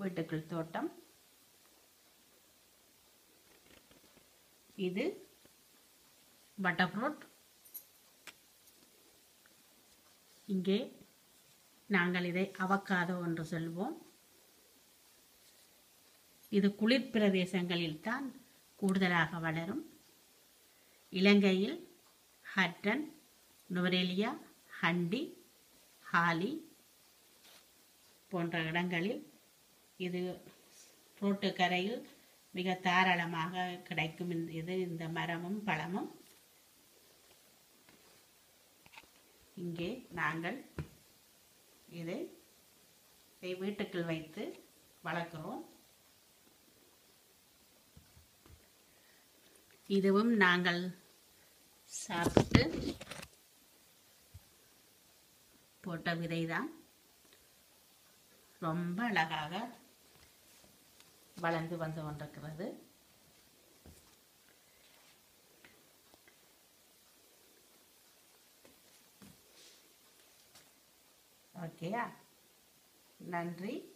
வீட்டுக்குள் தோட்டம் இது பட்டர்ஃப்ரூட் இங்கே நாங்கள் இதை அவக்காதோ என்று சொல்வோம் இது குளிர் பிரதேசங்களில் தான் கூடுதலாக வளரும் இலங்கையில் ஹட்டன் நுவரெலியா ஹண்டி ஹாலி போன்ற இடங்களில் இது ரோட்டு கரையில் மிக தாராளமாக கிடைக்கும் இந்த- இது இந்த மரமும் பழமும் இங்கே நாங்கள் இதை இதை வீட்டுக்குள் வைத்து வளர்க்கிறோம் இதுவும் நாங்கள் சாப்பிட்டு போட்ட விதைதான் ரொம்ப அழகாக வளர்ந்து வந்து கொண்டிருக்கிறது ஓகேயா நன்றி